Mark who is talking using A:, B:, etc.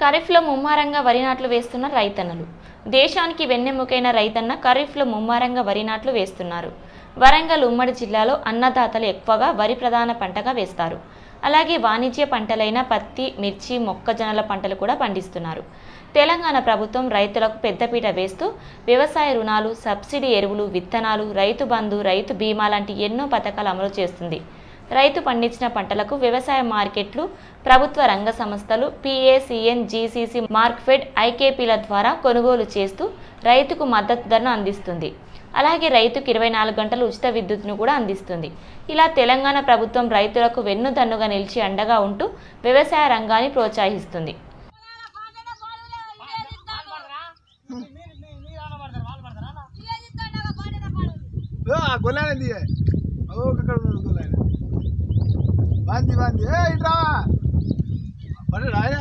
A: ఖరీఫ్లో ముమ్మారంగా వరి నాట్లు వేస్తున్న రైతన్నలు దేశానికి వెన్నెముకైన రైతన్న ఖరీఫ్లో ముమ్మారంగా వరి నాట్లు వేస్తున్నారు వరంగల్ ఉమ్మడి జిల్లాలో అన్నదాతలు ఎక్కువగా వరి ప్రధాన పంటగా వేస్తారు అలాగే వాణిజ్య పంటలైన పత్తి మిర్చి మొక్కజొన్నల పంటలు కూడా పండిస్తున్నారు తెలంగాణ ప్రభుత్వం రైతులకు పెద్దపీట వేస్తూ వ్యవసాయ రుణాలు సబ్సిడీ ఎరువులు విత్తనాలు రైతు బంధు రైతు బీమా లాంటి ఎన్నో పథకాలు అమలు చేస్తుంది రైతు పండించిన పంటలకు వ్యవసాయ మార్కెట్లు ప్రభుత్వ రంగ సంస్థలు పిఏసిఎన్ జీసీసీ మార్క్ఫెడ్ ఐకేపీల ద్వారా కొనుగోలు చేస్తూ రైతుకు మద్దతు ధరను అందిస్తుంది అలాగే రైతుకు ఇరవై నాలుగు గంటలు ఉచిత విద్యుత్తును కూడా అందిస్తుంది ఇలా తెలంగాణ ప్రభుత్వం రైతులకు వెన్నుదన్నుగా నిలిచి అండగా ఉంటూ వ్యవసాయ రంగాన్ని ప్రోత్సహిస్తుంది
B: గొల్లానంది అక్కడ గొల్లాన బాంది బాంది ఏ ఇట్రా పడు రాయన